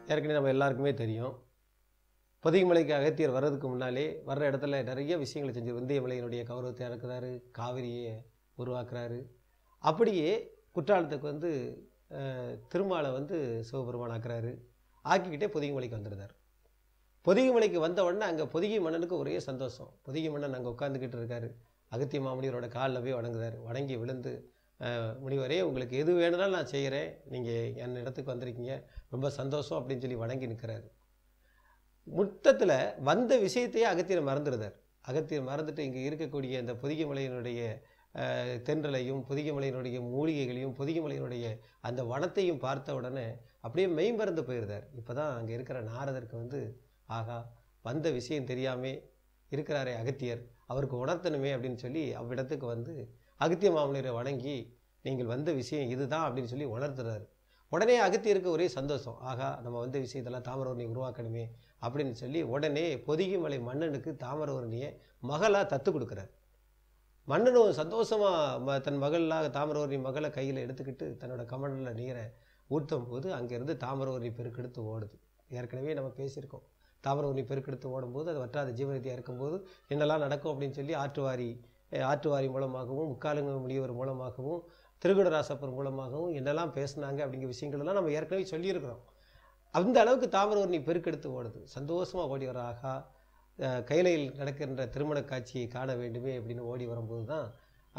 ஏற்கனவே நம்ம எல்லாருக்குமே தெரியும் பொதிகைமலைக்கு அகத்தியர் வர்றதுக்கு முன்னாலே வர்ற இடத்துல நிறைய விஷயங்களை செஞ்சு விந்தியமலையினுடைய கௌரவத்தை இறக்குறாரு காவிரியை உருவாக்குறாரு அப்படியே குற்றாலத்துக்கு வந்து அஹ், திருமாலை வந்து சிவபெருமான் ஆக்குறாரு ஆக்கிக்கிட்டே பொதிகைமலைக்கு வந்துடுறார் பொதிகைமலைக்கு வந்த உடனே அங்கே பொதிகை மன்னனுக்கு ஒரே சந்தோஷம் பொதிகை மன்னன் அங்கே உட்காந்துக்கிட்டு இருக்காரு அகத்திய மாமுனிவரோட காலில் போய் வணங்குறாரு வணங்கி விழுந்து அஹ், முனிவரே உங்களுக்கு எது வேணும்னாலும் நான் செய்கிறேன் நீங்கள் என் இடத்துக்கு வந்திருக்கீங்க ரொம்ப சந்தோஷம் அப்படின்னு சொல்லி வணங்கி நிற்கிறாரு முத்தத்தில் வந்த விஷயத்தையே அகத்தியர் மறந்துடுறார் அகத்தியர் மறந்துட்டு இங்கே இருக்கக்கூடிய இந்த பொதிகைமலையினுடைய அஹ், தென்றலையும் பொதிகைமலையினுடைய மூலிகைகளையும் பொதிகைமலையினுடைய அந்த வனத்தையும் பார்த்த உடனே அப்படியே மெய்மறந்து போயிருந்தார் இப்போ தான் அங்கே இருக்கிற நாரதருக்கு வந்து ஆகா வந்த விஷயம் தெரியாமே இருக்கிறாரே அகத்தியர் அவருக்கு உணர்த்தணுமே அப்படின்னு சொல்லி அவ்விடத்துக்கு வந்து அகத்திய மாமனியரை வணங்கி நீங்கள் வந்த விஷயம் இதுதான் அப்படின்னு சொல்லி உணர்த்துறாரு உடனே அகத்தியருக்கு ஒரே சந்தோஷம் ஆகா நம்ம வந்த விஷயத்தெல்லாம் தாமிரவர்ணியை உருவாக்கணுமே அப்படின்னு சொல்லி உடனே பொதிகைமலை மன்னனுக்கு தாமிரவர்ணியை மகளா தத்து கொடுக்குறாரு மன்னனும் சந்தோஷமா ம- தன் மகளாக தாமிரவர்ணி மகளை கையில் எடுத்துக்கிட்டு தன்னோட கமண்டலில் நீரை ஊற்றும் போது அங்கேருந்து தாமிரவர்ணி பெருக்கெடுத்து ஓடுது ஏற்கனவே நம்ம பேசியிருக்கோம் தாமிரவர்ணி பெருக்கெடுத்து ஓடும்போது அது வற்றாத ஜீவநதியாக இருக்கும்போது என்னெல்லாம் நடக்கும் அப்படின்னு சொல்லி ஆற்றுவாரி அஹ், ஆற்றுவாரி மூலமாகவும் முக்காலுங்க முனிவர் மூலமாகவும் திருகுடராசப்பர் மூலமாகவும் என்னெல்லாம் பேசுனாங்க அப்படிங்கிற விஷயங்கள் எல்லாம் நம்ம ஏற்கனவே சொல்லியிருக்கிறோம் அந்த அளவுக்கு தாமிரவர்ணி பெருக்கெடுத்து ஓடுது சந்தோஷமா ஓடி வர ஆகா அஹ், கைலையில் நடக்கின்ற திருமண காட்சியை காண வேண்டுமே அப்படின்னு ஓடி வரும்போது தான்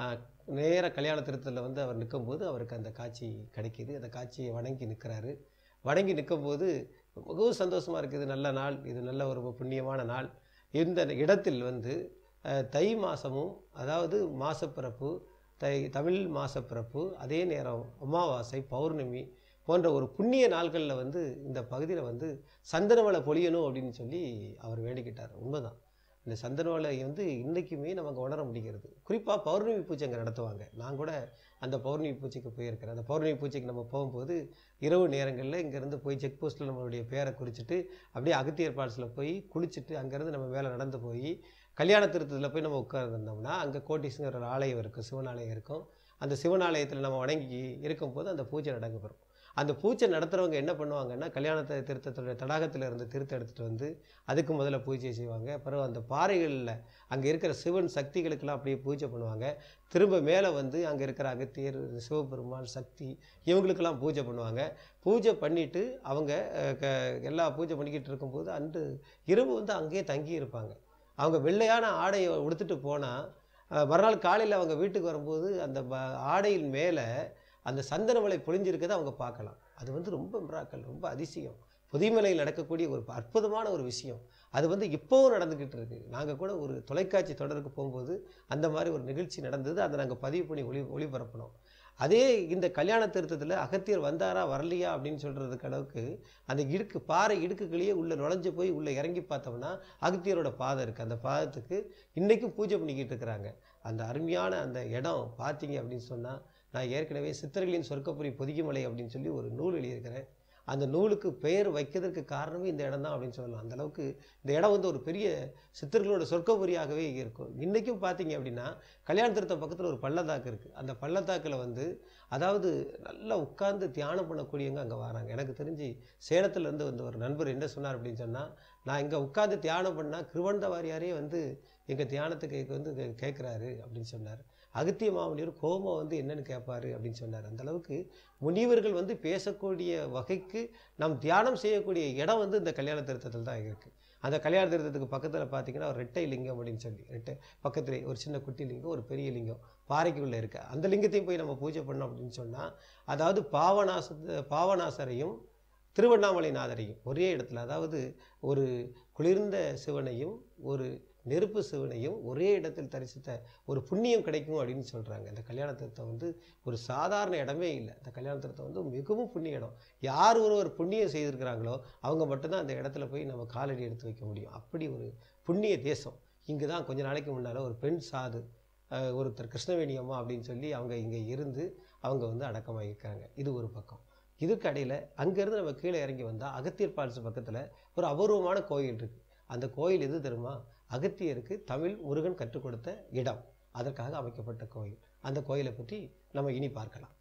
நேர கல்யாண திருத்தத்தில் வந்து அவர் நிற்கும்போது அவருக்கு அந்த காட்சி கிடைக்கிது அந்த காட்சியை வணங்கி நிற்கிறாரு வணங்கி நிற்கும்போது மிகவும் சந்தோஷமா இருக்குது நல்ல நாள் இது நல்ல ஒரு புண்ணியமான நாள் இந்த இடத்தில் வந்து அஹ், தை மாசமும் அதாவது மாசப்பிறப்பு தை தமிழ் மாசப்பிறப்பு அதே நேரம் அமாவாசை பௌர்ணமி போன்ற ஒரு புண்ணிய நாள்களில் வந்து இந்த பகுதியில் வந்து சந்தனமலை பொழியணும் அப்படின்னு சொல்லி அவர் வேண்டிக்கிட்டார் உண்மைதான் இந்த சந்தனமலை வந்து இன்றைக்குமே நமக்கு உணர முடிகிறது குறிப்பாக பௌர்ணமி பூஜை அங்கே நடத்துவாங்க நான் கூட அந்த பௌர்ணமி பூஜைக்கு போயிருக்கிறேன் அந்த பௌர்ணமி பூஜைக்கு நம்ம போகும்போது இரவு நேரங்களில் இங்கேருந்து போய் செக் போஸ்ட்டில் நம்மளுடைய பேரை குறிச்சிட்டு அப்படியே அகத்தியர் ஃபால்ஸில் போய் குளிச்சுட்டு அங்கேருந்து நம்ம மேலே நடந்து போய் கல்யாண திருத்தத்தில் போய் நம்ம உட்கார்ந்துருந்தோம்னா அங்கே கோட்டீஸ்வரர் ஆலயம் இருக்கும் சிவன் ஆலயம் இருக்கும் அந்த சிவன் ஆலயத்தில் நம்ம வணங்கி இருக்கும்போது அந்த பூஜை நடக்கப்பெறும் அந்த பூஜை நடத்துகிறவங்க என்ன பண்ணுவாங்கன்னா கல்யாணத்தை திருத்தத்தோட தடாகத்தில் இருந்து திருத்த எடுத்துகிட்டு வந்து அதுக்கு முதல்ல பூஜை செய்வாங்க பிறகு அந்த பாறைகளில் அங்கே இருக்கிற சிவன் சக்திகளுக்கெல்லாம் அப்படியே பூஜை பண்ணுவாங்க திரும்ப மேலே வந்து அங்கே இருக்கிற அகத்தியர் சிவபெருமான் சக்தி இவங்களுக்கெல்லாம் பூஜை பண்ணுவாங்க பூஜை பண்ணிட்டு அவங்க அஹ், க- எல்லா பூஜை பண்ணிக்கிட்டு இருக்கும்போது அன்று இரவு வந்து அங்கேயே தங்கி இருப்பாங்க அவங்க வெள்ளையான ஆடையை உடுத்துட்டு போனால் மறுநாள் காலையில் அவங்க வீட்டுக்கு வரும்போது அந்த ப- ஆடையின் மேலே அந்த சந்தனமலை பொழிஞ்சிருக்கதை அவங்க பார்க்கலாம் அது வந்து ரொம்ப மிராக்கல் ரொம்ப அதிசயம் புதிமலையில் நடக்கக்கூடிய ஒரு அற்புதமான ஒரு விஷயம் அது வந்து இப்போவும் நடந்துக்கிட்டு இருக்கு நாங்கள் கூட ஒரு தொலைக்காட்சி தொடருக்கு போகும்போது அந்த மாதிரி ஒரு நிகழ்ச்சி நடந்தது அதை நாங்கள் பதிவு பண்ணி ஒளி ஒளிபரப்பினோம் அதே இந்த கல்யாண திருத்தத்தில் அகத்தியர் வந்தாரா வரலையா அப்படின்னு சொல்கிறதுக்கு அளவுக்கு அந்த இடுக்கு பாறை இடுக்குகளையே உள்ளே நுழைஞ்சு போய் உள்ளே இறங்கி பார்த்தோம்னா அகத்தியரோட பாதை இருக்குது அந்த பாதத்துக்கு இன்றைக்கும் பூஜை பண்ணிக்கிட்டு இருக்கிறாங்க அந்த அருமையான அந்த இடம் பார்த்தீங்க அப்படின்னு சொன்னால் நான் ஏற்கனவே சித்தர்களின் சொர்க்கப்புரி பொதிகைமலை அப்படின்னு சொல்லி ஒரு நூல் எழுதியிருக்கிறேன் அந்த நூலுக்கு பெயர் வைக்கிறதுக்கு காரணமே இந்த இடம் தான் அப்படின்னு சொல்லலாம் அந்த அளவுக்கு இந்த இடம் வந்து ஒரு பெரிய சித்தர்களோட சொர்க்கபுரியாகவே இருக்கும் இன்றைக்கும் பார்த்தீங்க அப்படின்னா கல்யாண திருத்தம் பக்கத்தில் ஒரு பள்ளத்தாக்கு இருக்குது அந்த பள்ளத்தாக்கில் வந்து அதாவது நல்லா உட்கார்ந்து தியானம் பண்ணக்கூடியவங்க அங்கே வராங்க எனக்கு தெரிஞ்சு சேலத்துலேருந்து வந்து ஒரு நண்பர் என்ன சொன்னார் அப்படின்னு சொன்னால் நான் இங்கே உட்கார்ந்து தியானம் பண்ணால் கிருவண்ட வாரியாரே வந்து எங்கள் தியானத்துக்கு வந்து கே- கேட்குறாரு அப்படின்னு சொன்னார் அகத்திய மாமனியர் கோபம் வந்து என்னன்னு கேட்பாரு அப்படின்னு சொன்னார் அந்த அளவுக்கு முனிவர்கள் வந்து பேசக்கூடிய வகைக்கு நாம் தியானம் செய்யக்கூடிய இடம் வந்து இந்த கல்யாண திருத்தத்தில் தான் இருக்குது அந்த கல்யாண திருத்தத்துக்கு பக்கத்தில் பார்த்தீங்கன்னா ஒரு ரெட்டை லிங்கம் அப்படின்னு சொல்லி ரெட்டை பக்கத்துலேயே ஒரு சின்ன குட்டி லிங்கம் ஒரு பெரிய லிங்கம் பாறைக்குள்ளே இருக்கு அந்த லிங்கத்தையும் போய் நம்ம பூஜை பண்ணோம் அப்படின்னு சொன்னால் அதாவது பாவநாச பாவநாசரையும் திருவண்ணாமலை நாதரையும் ஒரே இடத்துல அதாவது ஒரு குளிர்ந்த சிவனையும் ஒரு நெருப்பு சிவனையும் ஒரே இடத்தில் தரிசித்த ஒரு புண்ணியம் கிடைக்கும் அப்படின்னு சொல்கிறாங்க இந்த கல்யாண திருத்தம் வந்து ஒரு சாதாரண இடமே இல்லை இந்த கல்யாண திருத்தம் வந்து மிகவும் புண்ணிய இடம் யார் ஒருவர் புண்ணியம் செய்திருக்கிறாங்களோ அவங்க மட்டும்தான் அந்த இடத்துல போய் நம்ம காலடி எடுத்து வைக்க முடியும் அப்படி ஒரு புண்ணிய தேசம் இங்கே தான் கொஞ்ச நாளைக்கு முன்னால் ஒரு பெண் சாது அஹ், ஒருத்தர் கிருஷ்ணவேணி அம்மா அப்படின்னு சொல்லி அவங்க இங்கே இருந்து அவங்க வந்து அடக்கமாகியிருக்காங்க இது ஒரு பக்கம் இதுக்கு இடையில அங்கேருந்து நம்ம கீழே இறங்கி வந்தால் அகத்தியர் ஃபால்ஸ் பக்கத்தில் ஒரு அபூர்வமான கோயில் இருக்குது அந்த கோயில் எது தெரியுமா அகத்தியருக்கு தமிழ் முருகன் கற்றுக் கொடுத்த இடம் அதற்காக அமைக்கப்பட்ட கோயில் அந்த கோயிலை பற்றி நம்ம இனி பார்க்கலாம்